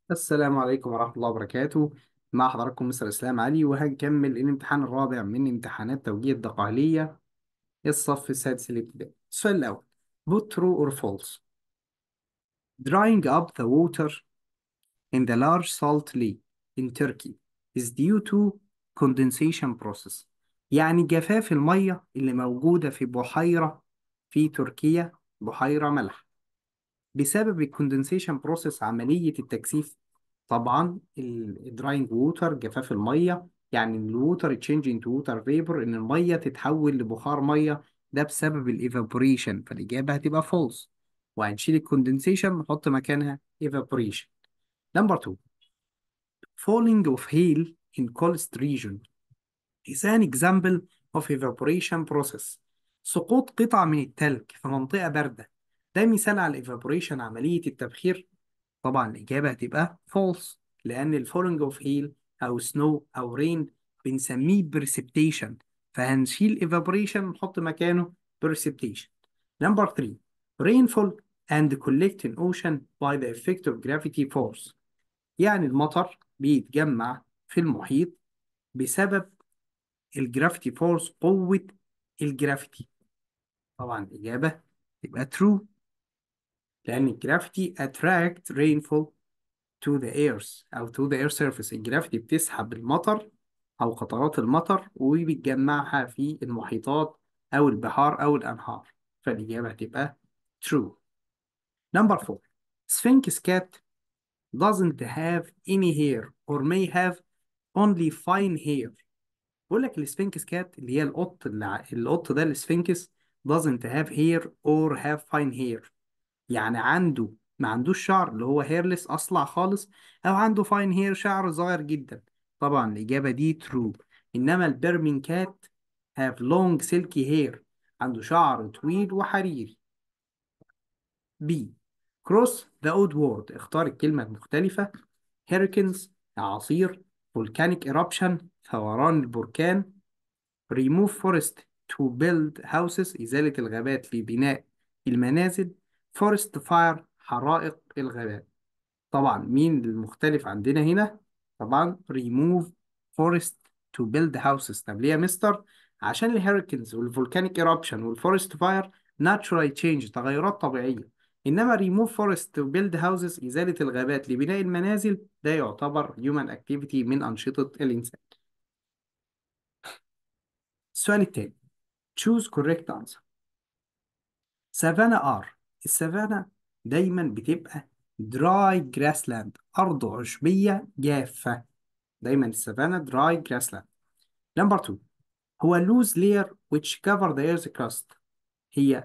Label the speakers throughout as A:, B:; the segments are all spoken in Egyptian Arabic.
A: السلام عليكم ورحمة الله وبركاته مع حضراتكم مستر إسلام علي وهنكمل الامتحان الرابع من امتحانات توجيه الدقهلية الصف السادس الابتدائي السؤال الأول put true or false drying up the water in the large salt lake in Turkey is due to condensation process يعني جفاف المية اللي موجودة في بحيرة في تركيا بحيرة ملح بسبب الكوندنسيشن بروسيس عملية التكثيف طبعا الدراينج ووتر جفاف المية يعني الووتر تشينج انتو ووتر فيبر ان المية تتحول لبخار مية ده بسبب الايفابوريشن فالإجابة هتبقى فولس وهنشيل الكوندنسيشن نحط مكانها evaporation نمبر 2 falling of hail in coldest region is an example of evaporation process سقوط قطع من التلج في منطقة باردة ده مثال على الايفابوريشن عملية التبخير طبعا الإجابة هتبقى false لأن الفولنج اوف هيل أو سنو أو رين بنسميه precipitation فهنشيل evaporation نحط مكانه precipitation number 3 rainfall and collect in ocean by the effect of gravity force يعني المطر بيتجمع في المحيط بسبب الجرافيتي فورس قوة الجرافيتي طبعا الإجابة تبقى true لأن الجرافيتي attract rainfall to the earth أو to the air surface الجرافيتي بتسحب المطر أو قطرات المطر وبتجمعها في المحيطات أو البحار أو الأنهار فالإجابة هتبقى true number four Sphinx cat doesn't have any hair or may have only fine hair بقول لك السفنكس كات اللي هي القط اللي ع- القط ده السفنكس doesn't have hair or have fine hair يعني عنده ما عندوش شعر اللي هو هيرلس أصلع خالص أو عنده فاين هير شعر صغير جدا طبعا الإجابة دي ترو إنما البيرمين كات have long silky hair عنده شعر طويل وحريري B cross the odd word اختار الكلمة المختلفة hurricanes أعاصير volcanic eruption فوران البركان remove forest to build houses إزالة الغابات لبناء المنازل forest fire حرائق الغابات طبعا مين المختلف عندنا هنا طبعا remove forest to build houses طب ليه يا مستر عشان الهurricanes والفولكانيك eruption والفورست فاير natural change تغيرات طبيعية إنما remove forest to build houses إزالة الغابات لبناء المنازل ده يعتبر human activity من أنشطة الإنسان السؤال التاني choose correct answer سافانا ار السافانا دايما بتبقى دراي جراسلاند أرض عشبية جافة دايما السافانا دراي جراسلاند نمبر 2 هو لوز layer which cover the earth crust هي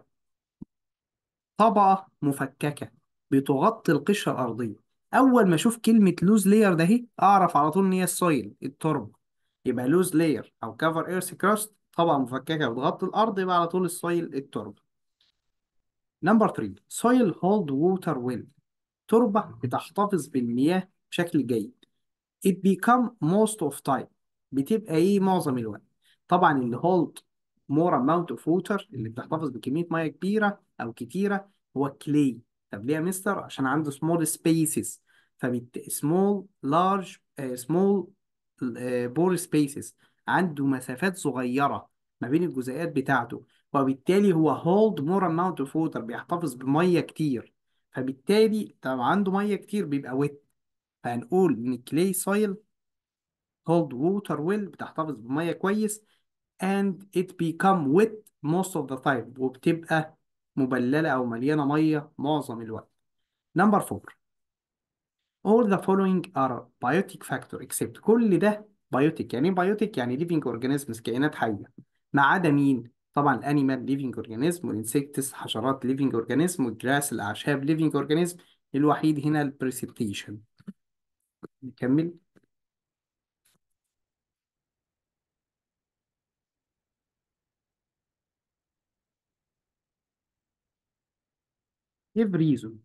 A: طبقة مفككة بتغطي القشرة الأرضية أول ما أشوف كلمة لوز layer ده هي أعرف على طول إن هي السويل التربة يبقى لوز layer أو cover earth crust طبقة مفككة بتغطي الأرض يبقى على طول السويل التربة نمبر 3 soil hold water well تربة بتحتفظ بالمياه بشكل جيد it become most of time بتبقى ايه معظم الوقت طبعا اللي hold more amount of water اللي بتحتفظ بكمية مياه كبيرة أو كتيرة هو clay طب ليه يا مستر عشان عنده small spaces فبت small large آه، small آه، pore spaces عنده مسافات صغيرة ما بين الجزيئات بتاعته وبالتالي هو hold more amount of water بيحتفظ بمية كتير فبالتالي طب عنده مية كتير بيبقى wet فهنقول إن clay soil hold water well بتحتفظ بمية كويس and it become wet most of the time وبتبقى مبللة أو مليانة مية معظم الوقت. Number four all the following are biotic factor except كل ده biotic يعني ايه biotic يعني living organisms كائنات حية ما عدا مين؟ طبعا الانيمال living organism والانسكتس حشرات living organism والجراس الأعشاب living organism الوحيد هنا ال precipitation نكمل give reason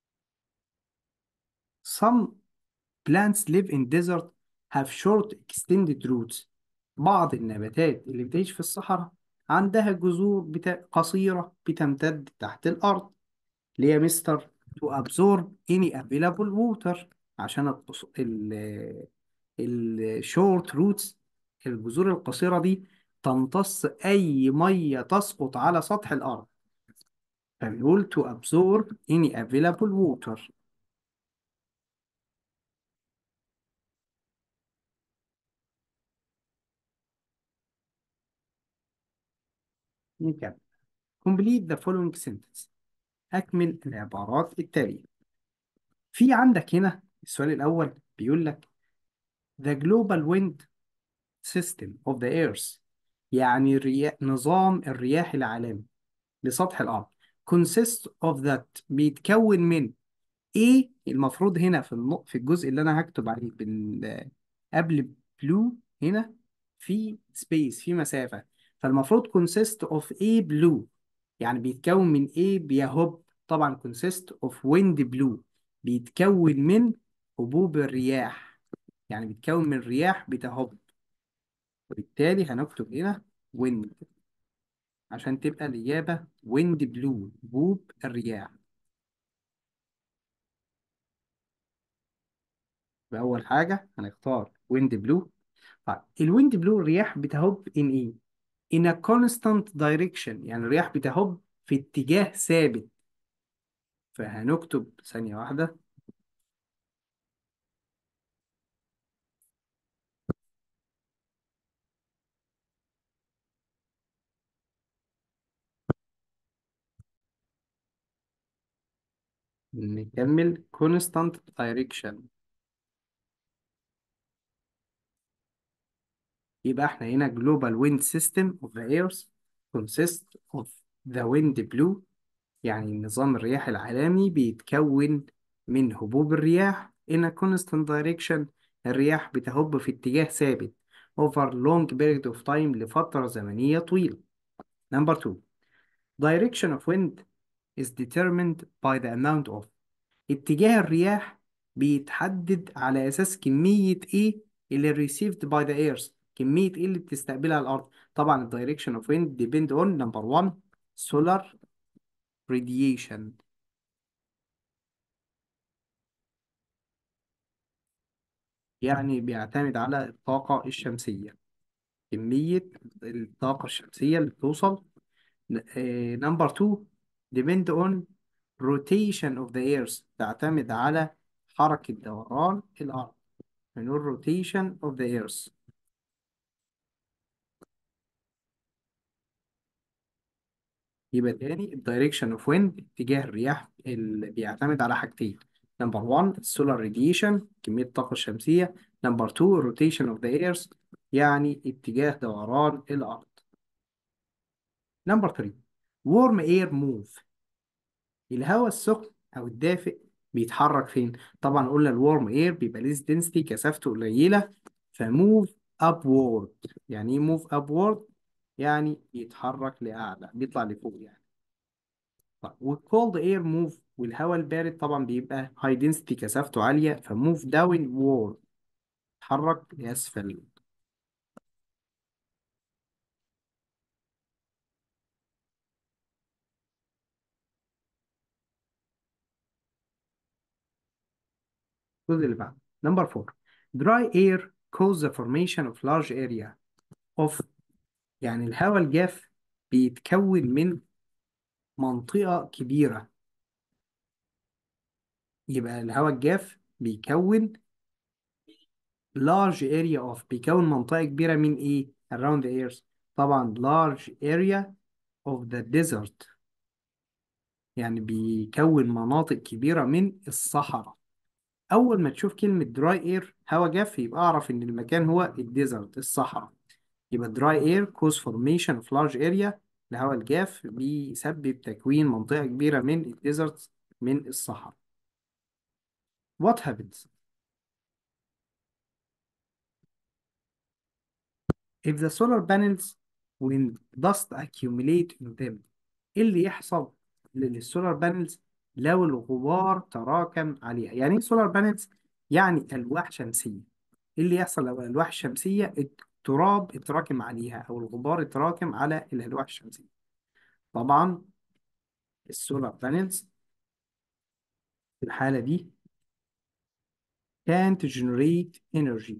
A: some plants live in desert have short extended roots بعض النباتات اللي بتعيش في الصحراء عندها جذور بتا... قصيرة بتمتد تحت الأرض ليه يا مستر to absorb any available water عشان القص... ال الشورت روتس الجذور القصيرة دي تمتص أي مية تسقط على سطح الأرض فبنقول to absorb any available water نكمل complete the following sentence أكمل العبارات التالية في عندك هنا السؤال الأول بيقول لك the global wind system of the earth يعني الرياح نظام الرياح العالمي لسطح الأرض consist of that بيتكون من إيه المفروض هنا في النق... في الجزء اللي أنا هكتب عليه بال... قبل بلو هنا في سبيس في مسافة فالمفروض consist of A blue يعني بيتكون من إيه بيهب طبعا consist of wind blue بيتكون من هبوب الرياح يعني بيتكون من رياح بتهب وبالتالي هنكتب هنا wind عشان تبقى الإجابة wind blue هبوب الرياح فأول حاجة هنختار wind blue طيب الويند بلو الرياح بتهب in إيه؟ in a constant direction يعني الرياح بتهب في اتجاه ثابت فهنكتب ثانية واحدة نكمل constant direction يبقى احنا هنا global wind system of the earth consists of the wind blue يعني نظام الرياح العالمي بيتكون من هبوب الرياح in a constant direction الرياح بتهب في اتجاه ثابت over long period of time لفترة زمنية طويلة number two direction of wind is determined by the amount of اتجاه الرياح بيتحدد على أساس كمية إيه اللي received by the earth كمية إيه اللي بتستقبلها الأرض طبعا ال direction of wind depend on number one solar radiation يعني بيعتمد على الطاقة الشمسية كمية الطاقة الشمسية اللي بتوصل نمبر 2 depend on rotation of the earth تعتمد على حركة دوران الأرض بنقول rotation of the earth يبقى تاني direction of wind اتجاه الرياح اللي بيعتمد على حاجتين نمبر 1 solar radiation كمية الطاقة الشمسية نمبر 2 rotation of the earth يعني اتجاه دوران الأرض نمبر 3 warm air move الهواء السخن أو الدافئ بيتحرك فين؟ طبعا قلنا الورم اير بيبقى ليس density كثافته قليلة فموف upward يعني ايه موف upward؟ يعني يتحرك لأعلى بيطلع لفوق يعني طيب والكولد اير موف والهواء البارد طبعا بيبقى هاي density كثافته عالية فموف داون وورد يتحرك لأسفل الجزء اللي بعده نمبر 4 dry air cause the formation of large area of يعني الهواء الجاف بيتكون من منطقة كبيرة يبقى الهواء الجاف بيكون large area of بيكون منطقة كبيرة من إيه؟ around the earth طبعا large area of the desert يعني بيكون مناطق كبيرة من الصحراء أول ما تشوف كلمة dry air هواء جاف يبقى أعرف إن المكان هو الديزرت الصحراء يبقى dry air cause formation of large area الهواء الجاف بيسبب تكوين منطقة كبيرة من الديزرت من الصحراء What happens if the solar panels when dust accumulate in them ايه اللي يحصل للسولار بانلز لو الغبار تراكم عليها يعني ايه سولار بانلز يعني الواح شمسيه ايه اللي يحصل لو الالواح الشمسيه التراب اتراكم عليها او الغبار اتراكم على الالواح الشمسيه طبعا السولار بانلز في الحاله دي can't generate energy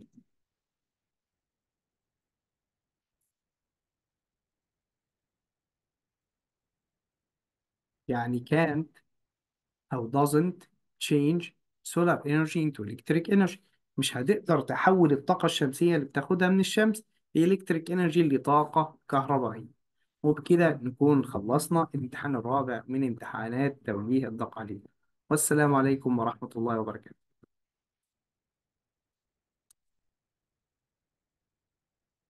A: يعني can't أو doesn't change solar energy into electric energy مش هتقدر تحول الطاقة الشمسية اللي بتاخدها من الشمس electric energy لطاقة كهربائية وبكده نكون خلصنا الامتحان الرابع من امتحانات توجيه الدقة والسلام عليكم ورحمة الله وبركاته